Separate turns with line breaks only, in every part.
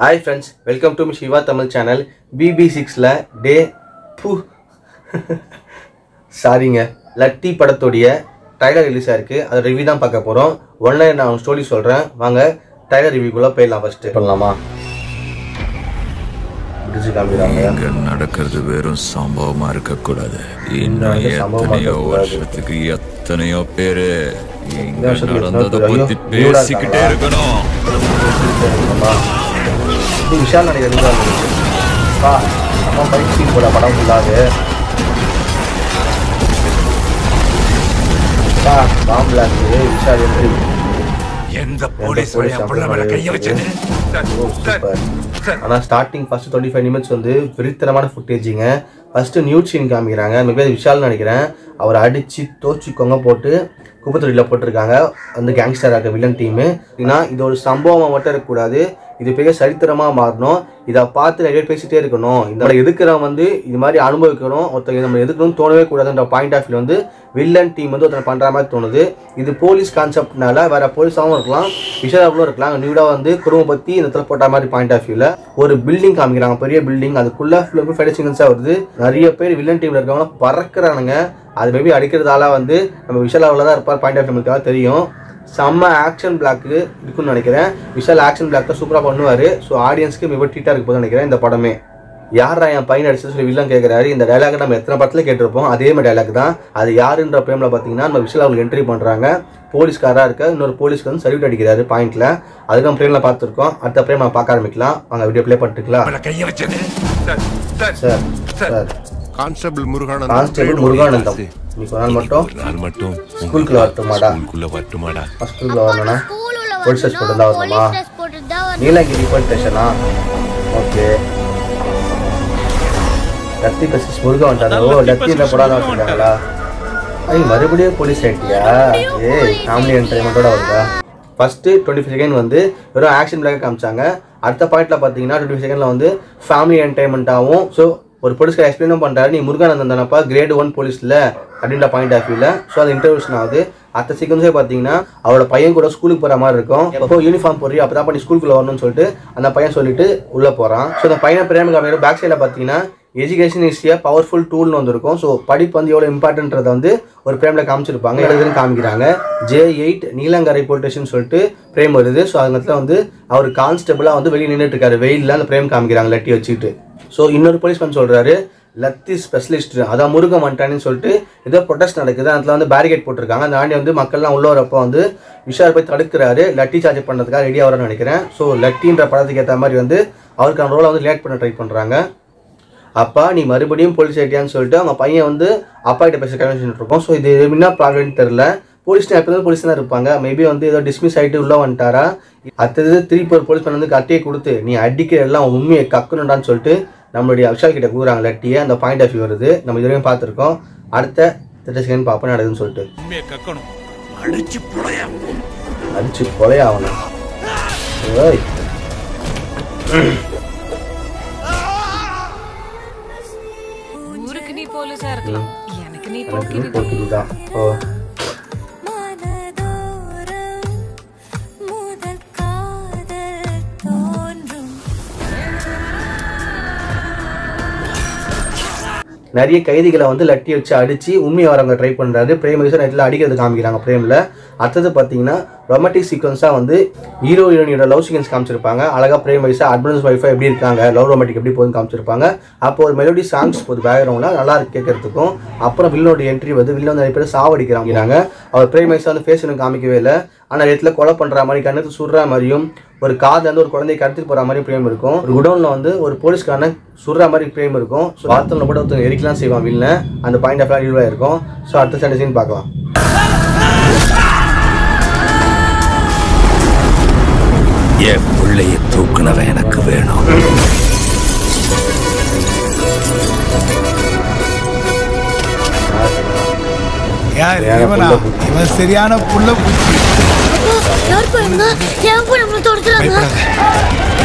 Hi friends welcome to Shiva Tamil channel பிபி சிக்ஸில் டே பூ சாரிங்க லட்டி படத்துடைய ட்ரைலர் ரிலீஸ் ஆயிருக்கு அதை ரிவ்யூ தான் பார்க்க போகிறோம் ஒன்ல நான் ஸ்டோரி சொல்கிறேன் வாங்க ட்ரைலர் ரிவ்யூக்குள்ளே போயிடலாம் ஃபஸ்ட்டு பண்ணலாமா முடிச்சு காமிக்கிறாங்க
இங்க நடக்கிறது வெறும் சம்பவமா இருக்கக்கூடாது இன்னும்
வந்து சம்பவமா
எத்தனையோ
இருக்கக்கூடாது.
வருஷத்துக்கு எத்தனையோ பேரு இங்க
வருஷத்துக்கு எத்தனையோ
நடந்ததை
பேர்? ஐயோ,
பத்தி
நியூடா
பேசிக்கிட்டே
இருக்காங்களா?
இருக்கணும்
அம்மா இது விஷால் நடிகர் பா அம்மா பைக் சீன் போட படம் ஃபுல்லாது பா பாம் பிளாஸ்ட் விஷால் என்ட்ரி
எந்த
போலீஸ்
போலீஸ் என் பிள்ளை மேல கைய வச்சது
சூப்பர் ஆனால் starting first twenty five minutes வந்து வெறித்தனமான ஃபுட்டேஜிங்க ஃபர்ஸ்ட் நியூட் சீன் காமிக்கிறாங்க மேபி அது விஷால் நினைக்கிறேன் அவரை அடிச்சு தோச்சி கொங்க போட்டு குப்பத்தொழியில் போட்டிருக்காங்க வந்து கேங்ஸ்டராக இருக்க வில்லன் டீமு ஏன்னா இது ஒரு சம்பவமாக மட்டும் இருக்கக்கூடாது இது பெரிய சரித்திரமாக மாறணும் இதை பார்த்து நிறைய பேர் பேசிட்டே இருக்கணும் இந்த எதுக்குறவன் வந்து இது மாதிரி அனுபவிக்கணும் ஒருத்தங்க நம்ம எதுக்கணும்னு தோணவே கூடாதுன்ற பாயிண்ட் ஆஃப் வியூ வந்து வில்லன் டீம் வந்து ஒருத்தர் பண்ணுற மாதிரி தோணுது இது போலீஸ் கான்செப்ட்னால வேற போலீஸாகவும் இருக்கலாம் விஷயாகவும் இருக்கலாம் நியூடாக வந்து குடும்பம் பற்றி இந்த இடத்துல போட்ட மாதிரி பாயிண்ட் ஆஃப் வியூவில் ஒரு பில்டிங் காமிக்கிறாங்க பெரிய பில்டிங் அதுக்குள்ளே ஃபுல்லாக ஃபைட் சிங்கன்ஸாக வருது நிறைய பேர் வில்லன் டீமில் இருக்கவங்க பறக்குறானுங்க அது மேபி அடிக்கிறதால வந்து நம்ம விஷால் அவ்வளோ தான் இருப்பார் பாயிண்ட் ஆஃப் நம்மளுக்காக தெரியும் செம்ம ஆக்ஷன் பிளாக்கு இருக்குன்னு நினைக்கிறேன் விஷால் ஆக்ஷன் பிளாக் தான் சூப்பராக பண்ணுவார் ஸோ ஆடியன்ஸ்க்கு மிக ட்ரீட்டாக இருக்கு போது நினைக்கிறேன் இந்த படமே யாரா என் பையன் அடிச்சு சொல்லி வில்லன் கேட்குறாரு இந்த டைலாக் நம்ம எத்தனை படத்துல கேட்டிருப்போம் அதே மாதிரி டைலாக் தான் அது யாருன்ற பிரேமில் பார்த்தீங்கன்னா நம்ம விஷால் அவங்களுக்கு என்ட்ரி பண்ணுறாங்க போலீஸ்காராக இருக்க இன்னொரு போலீஸ்க்கு வந்து சல்யூட் அடிக்கிறாரு பாயிண்ட்ல அதுக்கு நம்ம பிரேமில் பார்த்துருக்கோம் அடுத்த பிரேம் நம்ம பார்க்க ஆரம்பிக்கலாம் வாங்க வீடியோ ப்ளே பண்ணிட்டுக்கலாம்
மேல கைய வச்சது
sir sir
constable Muruganandam
constable Muruganandam இன்னைக்கு ஒரு நாள் மட்டும்
ஒரு நாள் மட்டும்
ஸ்கூலுக்குள்ள வரட்டுமாடா
ஸ்கூலுக்குள்ள வரட்டுமாடா
ஸ்கூலுக்குள்ள வரணும்னா
ஸ்கூல்ல
போலீஸ் ஸ்டேஷன் போட்டு தான் வரணுமா
போலீஸ் ட்ரெஸ் போட்டு தான் வரணும்
நீலகிரி போலீஸ் ஸ்டேஷனா ஓகே லத்தி கசிஸ் முருகா வந்துட்டாரு ஓ லத்தி என்ன படம் வச்சுருக்காங்களா ஐ மறுபடியும் போலீஸ் ஆயிட்டியா ஏய் ஃபேமிலி என்டர்டைன்மெண்ட்டோட வருதா ஃபஸ்ட்டு டுவெண்ட்டி ஃபைவ் செகண்ட் வந்து வெறும் ஆக்ஷன் பிளாக காமிச்சாங்க அடுத்த பாயிண்ட்ல பார்த்தீங்கன்னா டுவெண்ட்டி ஃபைவ் செகண்டில் வந்து ஃபேமிலி என்டர்டைன்மெண்ட்டாகவும் ஸோ ஒரு போலீஸ்க்கு எக்ஸ்பிளைனும் பண்ணுறாரு நீ முருகானந்தன் தானப்பா கிரேட் ஒன் போலீஸில் அப்படின்ற பாயிண்ட் ஆஃப் வியூவில் ஸோ அது இன்டர்வியூஷன் ஆகுது அடுத்த சீக்கிரம்ஸே பார்த்தீங்கன்னா அவரோட பையன் கூட ஸ்கூலுக்கு போகிற மாதிரி இருக்கும் எப்போ யூனிஃபார்ம் போடுறி அப்போ தான் பண்ணி ஸ்கூலுக்குள்ள வரணும்னு சொல்லிட்டு அந்த பையன் சொல்லிட்டு உள்ளே போகிறான் ஸோ அந்த பையனை பிரேம காமிக்கிற பேக் சைடில் பார்த்தீங்கன்னா எஜுகேஷன் இஸ் ஏ பவர்ஃபுல் டூல்னு வந்திருக்கும் ஸோ படிப்பு வந்து எவ்வளோ இம்பார்ட்டன்றதை வந்து ஒரு பிரேமில் காமிச்சிருப்பாங்க எழுதுன்னு காமிக்கிறாங்க ஜே எயிட் நீலங்கரை போல்டேஷன் சொல்லிட்டு பிரேம் வருது ஸோ அந்த இடத்துல வந்து அவர் கான்ஸ்டபிளாக வந்து வெளியே நின்றுட்டு இருக்காரு வெயிலில் அந்த பிரேம் காமிக்கிறாங்க லட்டி வச்சுக்கிட்டு ஸோ இன்னொரு போலீஸ்மேன் சொல்கிறாரு லத்தி ஸ்பெஷலிஸ்ட் அதான் முருக மண்டான்னு சொல்லிட்டு ஏதோ ப்ரொடெஸ்ட் நடக்குது அதில் வந்து பேரிகேட் போட்டிருக்காங்க அந்த ஆண்டி வந்து மக்கள்லாம் உள்ள வரப்போ வந்து விஷால் போய் தடுக்கிறாரு லட்டி சார்ஜ் பண்ணுறதுக்காக ரெடி ஆகிறான்னு நினைக்கிறேன் ஸோ லட்டின்ற படத்துக்கு ஏற்ற மாதிரி வந்து அவருக்கான ரோலை வந்து ரியாக்ட் பண்ண ட்ரை பண்ணுறாங்க அப்பா நீ மறுபடியும் போலீஸ் ஆயிட்டியான்னு சொல்லிட்டு அவங்க பையன் வந்து அப்பா கிட்ட பேச கன்வென்ஷன் இருக்கோம் ஸோ இது என்ன ப்ராப்ளம்னு தெரில போலீஸ் எப்போதும் போலீஸ் தான் இருப்பாங்க மேபி வந்து ஏதோ டிஸ்மிஸ் ஆகிட்டு உள்ள வந்துட்டாரா அடுத்தது திருப்பி ஒரு போலீஸ் வந்து கட்டையை கொடுத்து நீ அடிக்கிற எல்லாம் உண்மையை கக்கணுண்டான்னு சொல்லிட்டு நம்மளுடைய விஷால் கிட்ட கூறாங்க லட்டியை அந்த பாயிண்ட் ஆஃப் வியூ வருது நம்ம இதுவரையும் பார்த்துருக்கோம் அடுத்த திட்ட செகண்ட் பார்ப்போம் நடக்குதுன்னு சொல்லிட்டு அடிச்சு கொலையாகணும் ஏய்
ஊருக்கு நீ போலீஸா இருக்கலாம் எனக்கு நீ
எனக்கு
போக்கிரி
போட்டுக்கு தான் ஓ
முதல் காதல் தோன்றும்
நிறைய கைதிகளை வந்து லட்டி வச்சு அடிச்சு உண்மையை வரவங்க ட்ரை பண்ணுறாரு பிரேம் விஷயம் நைட்டில் அடிக்கிறது காமிக்கிறாங்க பிரேமில் அடுத்தது பார்த்தீங்கன்னா ரொமாட்டிக் சீக்வன்ஸாக வந்து ஹீரோ ஹீரோனியோட லவ் சீக்வன்ஸ் காமிச்சிருப்பாங்க அழகாக பிரேம் வயசா அட்வான்ஸ் ஒய்ஃபை எப்படி இருக்காங்க லவ் ரொமாட்டிக் எப்படி போகுதுன்னு காமிச்சிருப்பாங்க அப்போ ஒரு மெலோடி சாங்ஸ் போகுது பேக்ரவுண்டில் நல்லா இருக்கு கேட்கறதுக்கும் அப்புறம் வில்லோட என்ட்ரி வந்து வில்லன் வந்து நிறைய பேர் சாவடிக்கிறாங்க அவர் பிரேம் வயசா வந்து ஃபேஸ் எனக்கு காமிக்கவே இல்லை ஆனால் இடத்துல கொலை பண்ணுற மாதிரி கண்ணுக்கு சுடுற மாதிரியும் ஒரு காது வந்து ஒரு குழந்தைய கடத்திட்டு போகிற மாதிரி பிரேம் இருக்கும் ஒரு குடோனில் வந்து ஒரு போலீஸ்காரன சுடுற மாதிரி பிரேம் இருக்கும் ஸோ பாத்ரூமில் கூட ஒருத்தர் எரிக்கலாம் செய்வான் வில்ல அந்த பாயிண்ட் ஆஃப் வியூவாக இருக்கும் ஸோ அடுத்த சண்டை சீன் பார்க்கலாம்
என் பிள்ளைய தூக்குனவன் எனக்கு வேணும்
யார்
சரியான
இவனா
புள்ள பூச்சி.
இவன் சரியான புள்ள பூச்சி
யார் போயிருங்க என் கூட நம்மள தொடச்சுறாங்க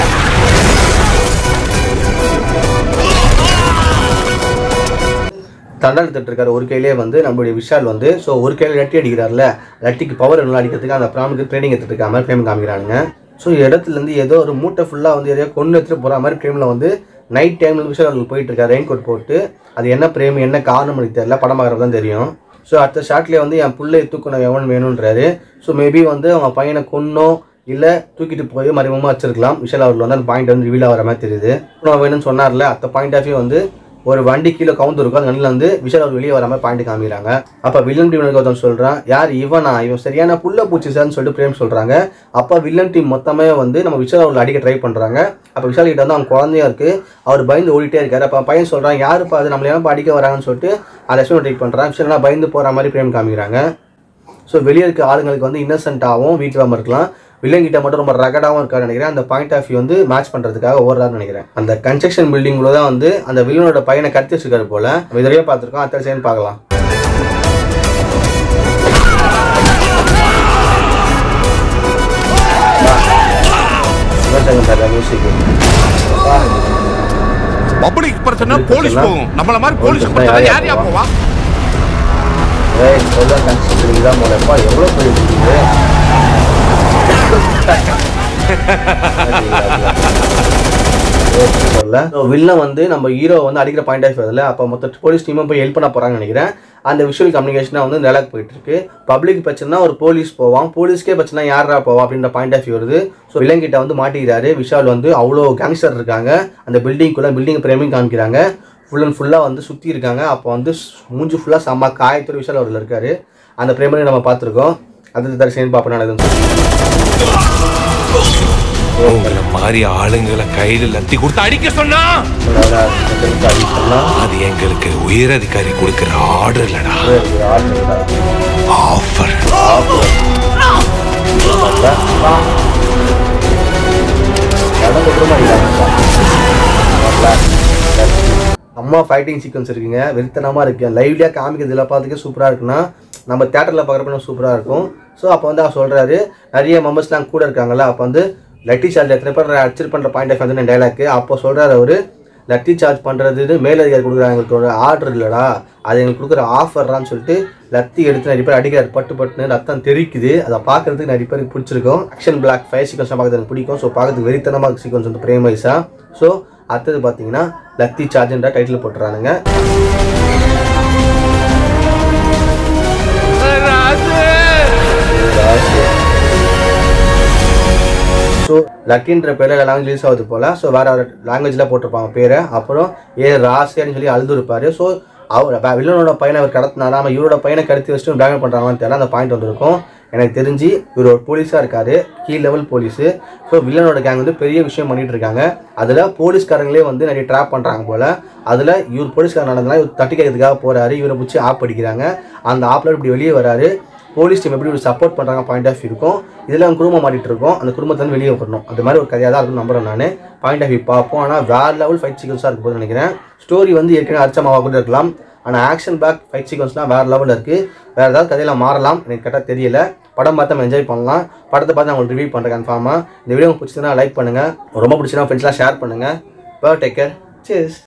தண்டனை எடுத்துட்டு இருக்காரு ஒரு கையிலே வந்து நம்மளுடைய விஷால் வந்து ஸோ ஒரு கையில லட்டி அடிக்கிறார்ல லட்டிக்கு பவர் என்ன அடிக்கிறதுக்கு அந்த பிராமுக்கு ட்ரைனிங் எடுத்துட்டு இருக்க மாதிரி ஃப்ரேம் காமிக்கிறானுங்க ஸோ இடத்துலேருந்து ஏதோ ஒரு மூட்டை ஃபுல்லாக வந்து எதையோ கொண்டு எடுத்துகிட்டு போகிற மாதிரி ட்ரெயினில் வந்து நைட் டைமில் விஷயம் அவர்கள் போயிட்டு இருக்காரு ரெயின் கோட் போட்டு அது என்ன பிரேம் என்ன காரணம் எனக்கு தெரியல படம் பார்க்குறது தான் தெரியும் ஸோ அடுத்த ஷாட்லேயே வந்து என் பிள்ளை தூக்கணும் எவன் வேணுன்றாரு ஸோ மேபி வந்து அவங்க பையனை கொன்னோ இல்லை தூக்கிட்டு போய் மறைமுகமாக வச்சிருக்கலாம் விஷால் அவர்கள் வந்து அந்த பாயிண்ட் வந்து ரிவீல் ஆகிற மாதிரி தெரியுது நான் வேணும்னு சொன்னார்ல அந்த பாயிண்ட் ஆஃப் வியூ வந்து ஒரு வண்டி கீழே கவுந்து இருக்கும் அந்த வண்டியில் வந்து விஷால் அவர் வெளியே வராமல் பாயிண்ட் காமிக்கிறாங்க அப்போ வில்லன் டீம் ஒருத்தன் சொல்கிறான் யார் இவனா இவன் சரியான புள்ள பூச்சி சார்னு சொல்லிட்டு பிரேம் சொல்கிறாங்க அப்போ வில்லன் டீம் மொத்தமே வந்து நம்ம விஷால் அவர்கள் அடிக்க ட்ரை பண்ணுறாங்க அப்போ விஷால் கிட்ட வந்து அவங்க குழந்தையா இருக்குது அவர் பயந்து ஓடிட்டே இருக்காரு அப்போ பையன் சொல்கிறான் யாருப்பா அது நம்மள ஏன் அடிக்க வராங்கன்னு சொல்லிட்டு அதை எக்ஸ்பிளைன் ட்ரை பண்ணுறான் விஷால் பயந்து போகிற மாதிரி பிரேம் காமிக்கிறாங்க ஸோ வெளியே இருக்க ஆளுங்களுக்கு வந்து இன்னசென்ட்டாகவும் வீட்டில் இல்லாமல் இருக்கலாம் வில்லங்கிட்ட மட்டும் ரொம்ப ரகடாகவும் இருக்காரு நினைக்கிறேன் அந்த பாயிண்ட் ஆஃப் வியூ வந்து மேட்ச் பண்ணுறதுக்காக ஓடுறாருன்னு நினைக்கிறேன் அந்த கன்ஸ்ட்ரக்ஷன் பில்டிங்குள்ள தான் வந்து அந்த வில்லனோட பையனை கடத்தி வச்சிருக்காரு போல நம்ம இதுலயே பார்த்துருக்கோம் அத்தனை சேர்ந்து பார்க்கலாம் சிவசங்கர் சார் மியூசிக்
பப்ளிக் பிரச்சனை போலீஸ் போகும் நம்மள மாதிரி போலீஸ் பிரச்சனை யார் யார் போவா
ஏய் சொல்ல கன்ஸ்ட்ரக்ஷன் தான் போலப்பா எவ்வளோ பெரிய பில்டிங்கு வில்லன் வந்து நம்ம ஹீரோ வந்து அடிக்கிற பாயிண்ட் ஆஃப் வியூல அப்போ மொத்த போலீஸ் டீமும் போய் ஹெல்ப் பண்ண போறாங்கன்னு நினைக்கிறேன் அந்த விஷுவல் கம்யூனிகேஷனாக வந்து நிலக்கு போயிட்டு இருக்கு பப்ளிக் பிரச்சனை ஒரு போலீஸ் போவான் போலீஸ்க்கே பிரச்சனை யாரா போவா அப்படின்ற பாயிண்ட் ஆஃப் வியூ வருது ஸோ வில்லன் கிட்ட வந்து மாட்டிக்கிறாரு விஷால் வந்து அவ்வளோ கேங்ஸ்டர் இருக்காங்க அந்த பில்டிங்குள்ள பில்டிங் பிரேமிங் காமிக்கிறாங்க ஃபுல் அண்ட் ஃபுல்லாக வந்து சுற்றி இருக்காங்க அப்போ வந்து மூஞ்சி ஃபுல்லாக செம்ம காயத்தொரு விஷால் அவரில் இருக்காரு அந்த பிரேமரை நம்ம பார்த்துருக்கோம் அது தரிசனம் பார்ப்போம் நடக்குதுன்னு
உங்களை மாதிரி ஆளுங்களை கையில லத்தி கொடுத்து அடிக்க சொன்னா அது எங்களுக்கு உயரதிகாரி கொடுக்கிற ஆர்டர் இல்லடா ஆஃபர்
அம்மா ஃபைட்டிங் சீக்வன்ஸ் இருக்குங்க வெறித்தனமாக இருக்கு லைவ்லியாக காமிக்கிறது இல்லை பார்த்துக்கே சூப்பராக இருக்குன்னா நம்ம தேட்டரில் பார்க்குறப்ப சூப்பராக இருக்கும் ஸோ அப்போ வந்து அவர் சொல்கிறாரு நிறைய மெம்பர்ஸ்லாம் கூட இருக்காங்கல்ல அப்போ வந்து லட்டி சார்ஜ் எத்தனை பேர் அச்சீவ் பண்ணுற பாயிண்ட் ஆஃப் வந்து டைலாக்கு அப்போ சொல்கிறாரு அவர் லட்டி சார்ஜ் பண்ணுறது மேலதிகாரி கொடுக்குறாங்க எங்களுக்கு ஒரு ஆர்டர் இல்லைடா அது எங்களுக்கு கொடுக்குற ஆஃபர்றான்னு சொல்லிட்டு லத்தி எடுத்து நிறைய பேர் அடிக்கிறார் பட்டு பட்டுன்னு ரத்தம் தெரிக்குது அதை பார்க்கறதுக்கு நிறைய பேருக்கு பிடிச்சிருக்கும் ஆக்ஷன் பிளாக் ஃபைவ் சீக்வன்ஸ் பார்க்கறது எனக்கு பிடிக்கும் ஸோ பார்க்கறதுக்கு வெறித்தனமாக சீக்வன்ஸ் வந்து பிரேம் வைஸா ஸோ அடுத்தது பார்த்தீங்கன்னா லத்தி சார்ஜ்ன்ற டைட்டில் போட்டுறானுங்க ஸோ லக்கின்ற பேரில் லாங்குவேஜ் ரிலீஸ் ஆகுது போல் ஸோ வேறு ஒரு லாங்குவேஜில் போட்டிருப்பாங்க பேரை அப்புறம் ஏ ராசேன்னு சொல்லி அழுது இருப்பார் ஸோ அவர் வே- வில்லனோட பையனை அவர் கடத்தினாரா நம்ம இவரோட பையனை கடத்தி வச்சுட்டு பிளாக் பண்ணுறாங்களான்னு தெரியல அந்த பாயிண்ட் வந்திருக்கும் எனக்கு தெரிஞ்சு இவர் ஒரு போலீஸாக இருக்காரு கீ லெவல் போலீஸு ஸோ வில்லனோட கேங் வந்து பெரிய விஷயம் பண்ணிட்டு இருக்காங்க அதில் போலீஸ்காரங்களே வந்து நிறைய ட்ராப் பண்ணுறாங்க போல் அதில் இவர் போலீஸ்காரன் நடந்தனா இவர் தட்டி கேட்கறதுக்காக போகிறாரு இவரை பிடிச்சி ஆப் அடிக்கிறாங்க அந்த ஆப்பில் இப்படி வெளியே வராரு போலீஸ் டீம் எப்படி சப்போர்ட் பண்ணுறாங்க பாயிண்ட் ஆஃப் இருக்கும் இதில் அவங்க குடும்பம் மாட்டிட்டு இருக்கோம் அந்த குடும்பத்தை வந்து வெளியே வரணும் அந்த மாதிரி ஒரு கதையாக தான் இருக்கும் நம்புறேன் நான் பாயிண்ட் ஆஃப் வியூ பார்ப்போம் ஆனால் வேற லெவல் ஃபைட் சீக்வன்ஸாக இருக்கும் போது நினைக்கிறேன் ஸ்டோரி வந்து ஏற்கனவே அர்ச்சமாவாக கூட இருக்கலாம் ஆனால் ஆக்ஷன் பேக் ஃபைட் சீக்வன்ஸ்லாம் வேறு லெவலில் இருக்குது வேறு ஏதாவது கதையில் மாறலாம் எனக்கு கரெக்டாக தெரியல படம் பார்த்து நம்ம என்ஜாய் பண்ணலாம் படத்தை பார்த்து நான் உங்களுக்கு ரிவ்யூ பண்ணுறேன் கன்ஃபார்மாக இந்த வீடியோ உங்களுக்கு பிடிச்சதுன்னா லைக் பண்ணுங்கள் ரொம்ப பிடிச்சதுன்னா ஃப்ரெண்ட்ஸ்லாம் ஷேர் பண்ணுங்கள் பர் டேக்கர் சேஸ்